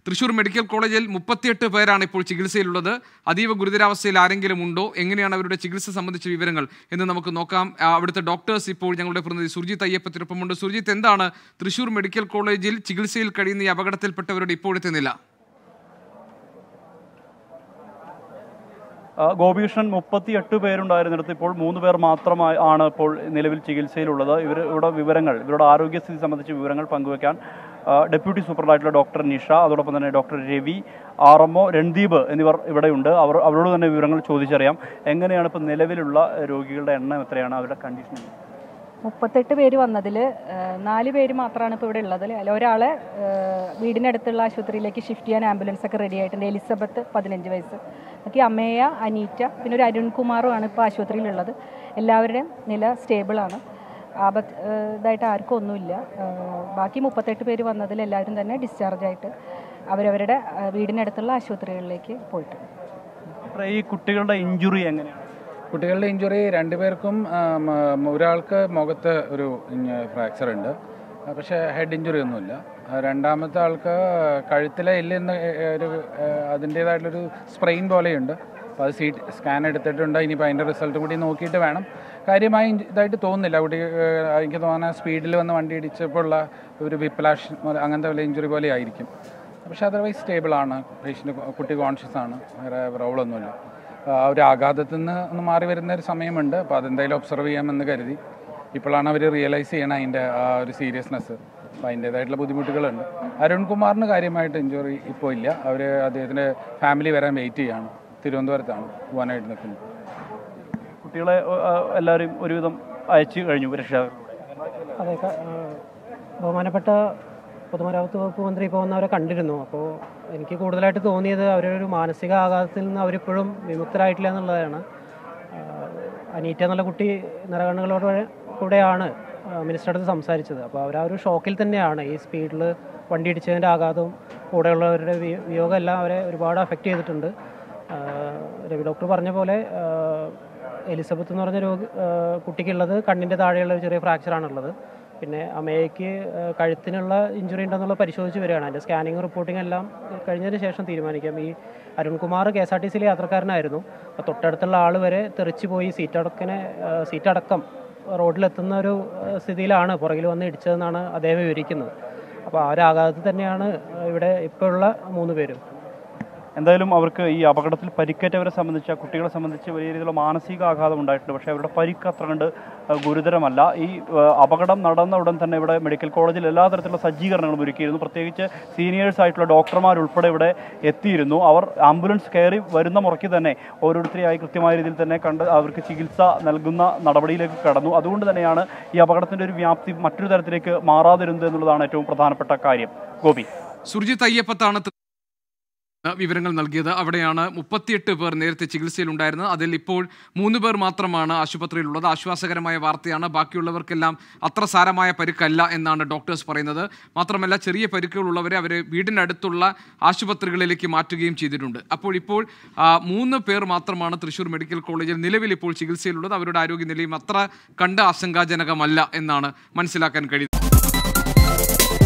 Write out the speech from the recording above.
Thrissur medical കോളേജിൽ മുപ്പത്തിയെട്ട് പേരാണ് ഇപ്പോൾ ചികിത്സയിലുള്ളത് അതീവ ഗുരുതരാവസ്ഥയിൽ ആരെങ്കിലും ഉണ്ടോ എങ്ങനെയാണ് അവരുടെ ചികിത്സ സംബന്ധിച്ച വിവരങ്ങൾ എന്ന് നമുക്ക് നോക്കാം ആ, അവിടുത്തെ ഡോക്ടേഴ്സ് ഇപ്പോൾ ഞങ്ങളുടെ പ്രതിനിധി സുർജിത്ത് അയ്യപ്പത്തിനൊപ്പമുണ്ട് സുർജിത്ത് എന്താണ് തൃശൂർ മെഡിക്കൽ കോളേജിൽ ചികിത്സയിൽ കഴിയുന്ന ഈ അപകടത്തിൽപ്പെട്ടവരുടെ ഇപ്പോഴത്തെ നില ആ, ഗോപീകൃഷ്ണൻ മുപ്പത്തി എട്ട് പേരുണ്ടായിരുന്നിടത്ത് ഇപ്പോൾ മൂന്ന് പേർ മാത്രമായി ആണ് ഇപ്പോൾ നിലവിൽ ചികിത്സയിലുള്ളത് ഇവർ ഇവിടെ വിവരങ്ങൾ ഇവരുടെ ആരോഗ്യസ്ഥിതി സംബന്ധിച്ച വിവരങ്ങൾ പങ്കുവയ്ക്കാൻ ആ, ഡെപ്യൂട്ടി സൂപ്രണ്ടായിട്ടുള്ള ഡോക്ടർ നിഷ അതോടൊപ്പം തന്നെ doctor Ravi R M O Randeep എന്നിവർ ഇവിടെയുണ്ട് അവർ അവരോട് തന്നെ വിവരങ്ങൾ ചോദിച്ചറിയാം എങ്ങനെയാണ് ഇപ്പോൾ നിലവിലുള്ള രോഗികളുടെ എണ്ണം എത്രയാണ് അവരുടെ കണ്ടീഷൻ മുപ്പത്തെട്ട് പേര് വന്നതിൽ നാല് പേര് മാത്രമാണ് ഇപ്പോൾ ഇവിടെ ഉള്ളത് അതിൽ ഒരാളെ ഏഹ്, വീടിനടുത്തുള്ള ആശുപത്രിയിലേക്ക് ഷിഫ്റ്റ് ചെയ്യാൻ ആംബുലൻസ് ഒക്കെ റെഡി ആയിട്ടുണ്ട് എലിസബത്ത് പതിനഞ്ച് വയസ്സ് ബാക്കി അമ്മയ അനീറ്റ പിന്നെ ഒരു അരുൺകുമാറുമാണ് ഇപ്പോൾ ആശുപത്രിയിലുള്ളത് എല്ലാവരുടെയും നില സ്റ്റേബിളാണ് ആപത്ത് ഏഹ്, ഇതായിട്ട് ആർക്കും ഒന്നുമില്ല ഏഹ്, ബാക്കി മുപ്പത്തെട്ട് പേര് വന്നതിൽ എല്ലാവരും തന്നെ ഡിസ്ചാർജ് ആയിട്ട് അവരവരുടെ ഏഹ്, വീടിനടുത്തുള്ള ആശുപത്രികളിലേക്ക് പോയിട്ടുണ്ട് ഈ കുട്ടികളുടെ ഇഞ്ചുറി എങ്ങനെയാണ് കുട്ടികളുടെ ഇഞ്ചുറി രണ്ടുപേർക്കും ആം, ആം, ഒരാൾക്ക് മുഖത്ത് ഒരു ഫ്രാക്ചർ ഉണ്ട് ആ, പക്ഷേ ഹെഡ് ഇഞ്ചുറി ഒന്നുമില്ല ആ, രണ്ടാമത്തെ ആൾക്ക് കഴുത്തിലെ എല്ലിന്ന് ഒരു ആ, അതിൻ്റേതായിട്ടുള്ളൊരു സ്പ്രെയിൻ പോലെയുണ്ട് അപ്പോൾ അത് സീ സ്കാൻ എടുത്തിട്ടുണ്ട് ഇനിയിപ്പോൾ അതിൻ്റെ റിസൾട്ട് കൂടി നോക്കിയിട്ട് വേണം കാര്യമായി ഇഞ്ച് ഇതായിട്ട് തോന്നുന്നില്ല കുട്ടി ആ, എനിക്ക് തോന്നുന്ന സ്പീഡിൽ വന്ന് വണ്ടി ഇടിച്ചപ്പോൾ ഉള്ള ഒരു വിപ്ലാഷ് അങ്ങനത്തെ വല്ല ഇഞ്ചുറി പോലെ ആയിരിക്കും പക്ഷേ അതർവൈസ് സ്റ്റേബിൾ ആണ് പേഷ്യൻ്റ് കുട്ടി കോൺഷ്യസ് ആണ് വേറെ പ്രോബ്ലം ഒന്നുമില്ല ആ ഒരു ആഘാതത്തിൽ നിന്ന് ഒന്ന് മാറി വരുന്ന ഒരു സമയമുണ്ട് അപ്പോൾ അതെന്തായാലും ഒബ്സർവ് ചെയ്യാമെന്ന് കരുതി ഇപ്പോഴാണ് അവർ റിയലൈസ് ചെയ്യണം അതിൻ്റെ ആ ഒരു സീരിയസ്നെസ് അപ്പോൾ അതിൻ്റേതായിട്ടുള്ള ബുദ്ധിമുട്ടുകളുണ്ട് അരുൺകുമാറിന് കാര്യമായിട്ട് ഇഞ്ചുറി ഇപ്പോൾ ഇല്ല അവർ അദ്ദേഹത്തിൻ്റെ ഫാമിലി വരാൻ വെയിറ്റ് ചെയ്യാണ് തിരുവനന്തപുരത്താണ് പോകാനായിട്ട് നിൽക്കുന്നത് കുട്ടികളെ ആ, എല്ലാവരും ഒരുവിധം അയച്ചു കഴിഞ്ഞു രക്ഷാകർ അതെ ക- ആ, ബഹുമാനപ്പെട്ട പൊതുമരാമത്ത് വകുപ്പ് മന്ത്രി ഇപ്പോൾ വന്ന് അവരെ കണ്ടിരുന്നു അപ്പോൾ എനിക്ക് കൂടുതലായിട്ട് തോന്നിയത് അവരുടെ ഒരു മാനസിക ആഘാതത്തിൽ നിന്ന് അവരിപ്പോഴും വിമുക്തരായിട്ടില്ല എന്നുള്ളതാണ് ആ, അനീറ്റ എന്നുള്ള കുട്ടി നിറകണ്ണുകളോട് കൂടെയാണ് മിനിസ്റ്റർ അടുത്ത് സംസാരിച്ചത് അപ്പോൾ അവർ ആ ഒരു ഷോക്കിൽ തന്നെയാണ് ഈ സ്പീഡിൽ വണ്ടി ഇടിച്ചതിൻ്റെ ആഘാതവും കൂടെയുള്ളവരുടെ വി- വിയോഗം എല്ലാം അവരെ ഒരുപാട് അഫക്റ്റ് ചെയ്തിട്ടുണ്ട് ആ, രവി ഡോക്ടർ പറഞ്ഞ പോലെ ആ, എലിസബത്ത് എന്ന് പറഞ്ഞ രോഗി ആ, കുട്ടിക്കുള്ളത് കണ്ണിൻ്റെ താഴെയുള്ള ഒരു ചെറിയ ഫ്രാക്ചറാണുള്ളത് പിന്നെ അമ്മയ്ക്ക് ആ, കഴുത്തിനുള്ള ഇഞ്ചുറി ഉണ്ടെന്നുള്ള പരിശോധിച്ച് വരികയാണ് അതിൻ്റെ സ്കാനിങ് റിപ്പോർട്ടിംഗ് എല്ലാം കഴിഞ്ഞതിന് ശേഷം തീരുമാനിക്കാം ഈ Arunkumar K S R T സിയിലെ യാത്രക്കാരനായിരുന്നു അപ്പോൾ തൊട്ടടുത്തുള്ള ആൾ വരെ തെറിച്ച് പോയി സീറ്റടക്കനെ സീറ്റടക്കം റോഡിലെത്തുന്ന ഒരു ആ, സ്ഥിതിയിലാണ് പുറകിൽ വന്ന് ഇടിച്ചതെന്നാണ് അദ്ദേഹം വിവരിക്കുന്നത് അപ്പോൾ ആ ഒരു ആഘാതത്തിൽ തന്നെയാണ് ആ, ഇവിടെ ഇപ്പോൾ ഉള്ള മൂന്ന് പേരും എന്തായാലും അവർക്ക് ഈ അപകടത്തിൽ പരിക്കേറ്റവരെ സംബന്ധിച്ച് ആ കുട്ടികളെ സംബന്ധിച്ച് വലിയ രീതിയിലുള്ള മാനസിക ആഘാതം ഉണ്ടായിട്ടുണ്ട് പക്ഷേ അവരുടെ പരിക്ക് അത്ര കണ്ട് ആ, ഗുരുതരമല്ല ഈ ആ, അപകടം നടന്ന ഉടൻ തന്നെ ഇവിടെ മെഡിക്കൽ കോളേജിൽ എല്ലാ തരത്തിലുള്ള സജ്ജീകരണങ്ങളും ഒരുക്കിയിരുന്നു പ്രത്യേകിച്ച് സീനിയേഴ്സ് ആയിട്ടുള്ള ഡോക്ടർമാർ ഉൾപ്പെടെ ഇവിടെ എത്തിയിരുന്നു അവർ ആംബുലൻസ് കയറി വരുന്ന മുറയ്ക്ക് തന്നെ ഓരോരുത്തരെയായി കൃത്യമായ രീതിയിൽ തന്നെ കണ്ട് അവർക്ക് ചികിത്സ നൽകുന്ന നടപടിയിലേക്ക് കടന്നു അതുകൊണ്ട് തന്നെയാണ് ഈ അപകടത്തിൻ്റെ ഒരു വ്യാപ്തി മറ്റൊരു തരത്തിലേക്ക് മാറാതിരുന്നത് എന്നുള്ളതാണ് ഏറ്റവും പ്രധാനപ്പെട്ട കാര്യം ഗോപി സുർജിത്ത് അയ്യപ്പത്താണ് ത- വിവരങ്ങൾ നൽകിയത് അവിടെയാണ് മുപ്പത്തിയെട്ട് പേർ നേരത്തെ ചികിത്സയിലുണ്ടായിരുന്നത് അതിൽ ഇപ്പോൾ മൂന്ന് പേർ മാത്രമാണ് ആശുപത്രിയിലുള്ളത് ആശ്വാസകരമായ വാർത്തയാണ് ബാക്കിയുള്ളവർക്കെല്ലാം അത്ര സാരമായ പരുക്കല്ല എന്നാണ് ഡോക്ടേഴ്സ് പറയുന്നത് മാത്രമല്ല ചെറിയ പരുക്കുകളുള്ളവരെ അവരെ വീടിനടുത്തുള്ള ആശുപത്രികളിലേക്ക് മാറ്റുകയും ചെയ്തിട്ടുണ്ട് അപ്പോൾ ഇപ്പോൾ ആ, മൂന്ന് പേർ മാത്രമാണ് തൃശൂർ മെഡിക്കൽ കോളേജിൽ നിലവിൽ ഇപ്പോൾ ചികിത്സയിലുള്ളത് അവരുടെ ആരോഗ്യനിലയും അത്ര കണ്ട് ആശങ്കാജനകമല്ല എന്നാണ് മനസ്സിലാക്കാൻ കഴിയുന്നത്